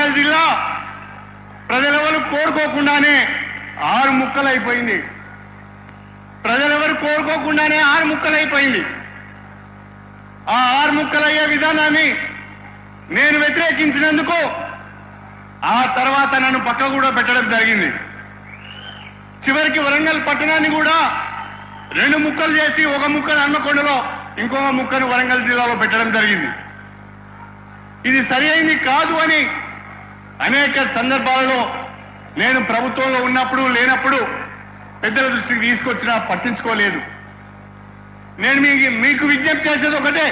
వరంగల్ జిల్లా ప్రజలెవరు కోరుకోకుండానే ఆరు ముక్కలైపోయింది ప్రజలెవరు కోరుకోకుండానే ఆరు ముక్కలైపోయింది ఆ ఆరు ముక్కలయ్యే విధానాన్ని నేను వ్యతిరేకించినందుకు ఆ తర్వాత నన్ను పక్క కూడా పెట్టడం జరిగింది చివరికి వరంగల్ పట్టణాన్ని కూడా రెండు ముక్కలు చేసి ఒక ముక్కను హన్మకొండలో ఇంకొక ముక్కను వరంగల్ జిల్లాలో పెట్టడం జరిగింది ఇది సరి అయింది కాదు అని అనేక సందర్భాలలో నేను ప్రభుత్వంలో ఉన్నప్పుడు లేనప్పుడు పెద్దల దృష్టికి తీసుకొచ్చినా పట్టించుకోలేదు నేను మీకు మీకు విజ్ఞప్తి చేసేది ఒకటే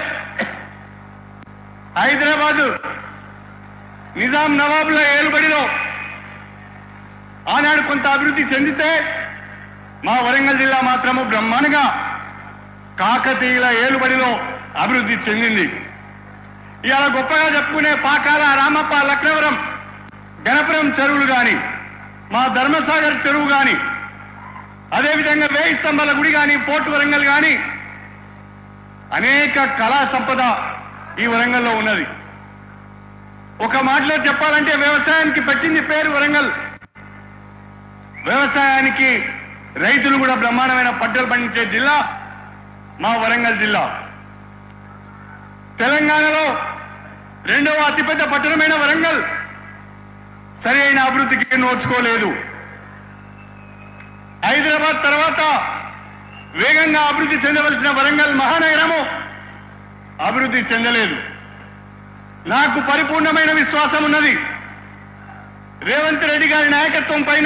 హైదరాబాదు నిజాం నవాబుల ఏలుబడిలో ఆనాడు కొంత అభివృద్ధి చెందితే మా వరంగల్ జిల్లా మాత్రము బ్రహ్మాండంగా కాకతీయుల ఏలుబడిలో అభివృద్ధి చెందింది ఇవాళ గొప్పగా చెప్పుకునే పాకాల రామప్ప లక్నవరం గణపురం చెరువులు కానీ మా ధర్మసాగర్ చెరువు కానీ అదేవిధంగా వేయి స్తంభాల గుడి కానీ ఫోర్ట్ వరంగల్ కానీ అనేక కళా సంపద ఈ వరంగల్లో ఉన్నది ఒక మాటలో చెప్పాలంటే వ్యవసాయానికి పెట్టింది పేరు వరంగల్ వ్యవసాయానికి రైతులు కూడా బ్రహ్మాండమైన పంటలు పండించే జిల్లా మా వరంగల్ జిల్లా తెలంగాణలో రెండవ అతిపెద్ద పట్టణమైన వరంగల్ సరి అయిన అభివృద్ధికి నోచుకోలేదు హైదరాబాద్ తర్వాత వేగంగా అభివృద్ధి చెందవలసిన వరంగల్ మహానగరము అభివృద్ధి చెందలేదు నాకు పరిపూర్ణమైన విశ్వాసం ఉన్నది రేవంత్ రెడ్డి గారి నాయకత్వం పైన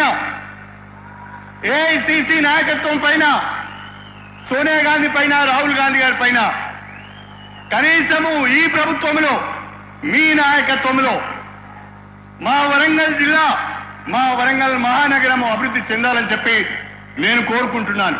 ఏఐసిసి నాయకత్వం పైన సోనియా గాంధీ పైన రాహుల్ గాంధీ గారి పైన కనీసము ఈ ప్రభుత్వంలో మీ నాయకత్వంలో మా వరంగల్ జిల్లా మా వరంగల్ మహానగరము అభివృద్ధి చెందాలని చెప్పి నేను కోరుకుంటున్నాను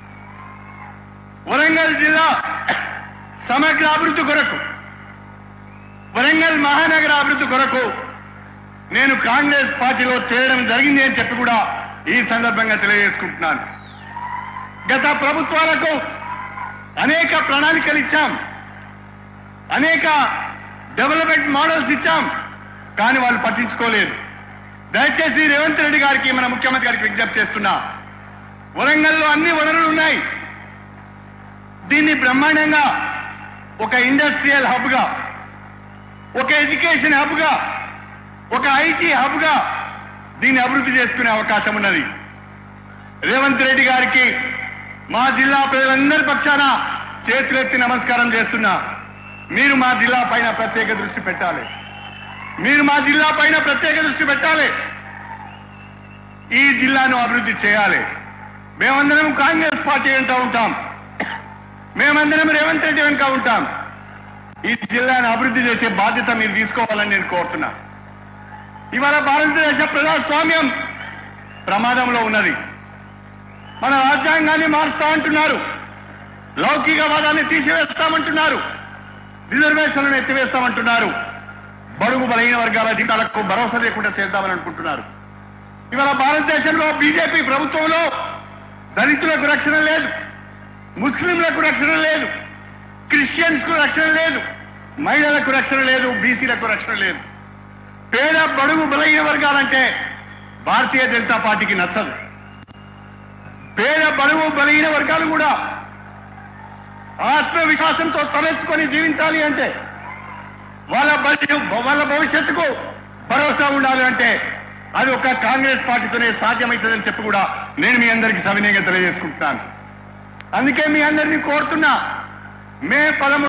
వరంగల్ జిల్లా సమగ్ర అభివృద్ధి కొరకు వరంగల్ మహానగర అభివృద్ధి కొరకు నేను కాంగ్రెస్ పార్టీలో చేరడం జరిగింది అని చెప్పి కూడా ఈ సందర్భంగా తెలియజేసుకుంటున్నాను గత ప్రభుత్వాలకు అనేక ప్రణాళికలు ఇచ్చాం అనేక డెవలప్మెంట్ మోడల్స్ ఇచ్చాం కానీ వాళ్ళు పట్టించుకోలేదు దయచేసి రేవంత్ రెడ్డి గారికి మన ముఖ్యమంత్రి గారికి విజ్ఞప్తి చేస్తున్నా వరంగల్లో అన్ని వనరులు ఉన్నాయి దీన్ని బ్రహ్మాండంగా ఒక ఇండస్ట్రియల్ హబ్గా ఒక ఎడ్యుకేషన్ హబ్గా ఒక ఐటీ హబ్గా దీన్ని అభివృద్ధి చేసుకునే అవకాశం ఉన్నది రేవంత్ రెడ్డి గారికి మా జిల్లా ప్రజలందరి పక్షాన చేతులెత్తి నమస్కారం చేస్తున్నా మీరు మా జిల్లా పైన ప్రత్యేక దృష్టి పెట్టాలి మీరు మా జిల్లా పైన ప్రత్యేక దృష్టి పెట్టాలి ఈ జిల్లాను అభివృద్ధి చేయాలి మేమందరం కాంగ్రెస్ పార్టీ వెంట ఉంటాం మేమందరం రేవంత్ రెడ్డి వెనుక ఉంటాం ఈ జిల్లాను అభివృద్ధి చేసే బాధ్యత మీరు తీసుకోవాలని నేను కోరుతున్నా ఇవాళ భారతదేశ ప్రజాస్వామ్యం ప్రమాదంలో ఉన్నది మన రాజ్యాంగాన్ని మారుస్తా అంటున్నారు లౌకికవాదాన్ని తీసివేస్తామంటున్నారు రిజర్వేషన్లను ఎత్తివేస్తామంటున్నారు బడుగు బలహీన వర్గాల జీతాలకు భరోసా లేకుండా చేద్దామని అనుకుంటున్నారు ఇవాళ భారతదేశంలో బీజేపీ ప్రభుత్వంలో దళితులకు రక్షణ లేదు ముస్లింలకు రక్షణ లేదు క్రిస్టియన్స్ కు రక్షణ లేదు మహిళలకు రక్షణ లేదు బీసీలకు రక్షణ లేదు పేద బడుగు బలహీన వర్గాలంటే భారతీయ జనతా పార్టీకి నచ్చదు పేద బడుగు బలహీన వర్గాలు కూడా ఆత్మవిశ్వాసంతో తలెత్తుకొని జీవించాలి అంటే వాళ్ళ భవి- వాళ్ళ భవిష్యత్తుకు భరోసా ఉండాలి అంటే అది ఒక కాంగ్రెస్ పార్టీతోనే సాధ్యమవుతుందని చెప్పి కూడా నేను మీ అందరికీ సవినయంగా తెలియజేసుకుంటున్నాను అందుకే మీ అందరినీ కోరుతున్నా మే పదమూడు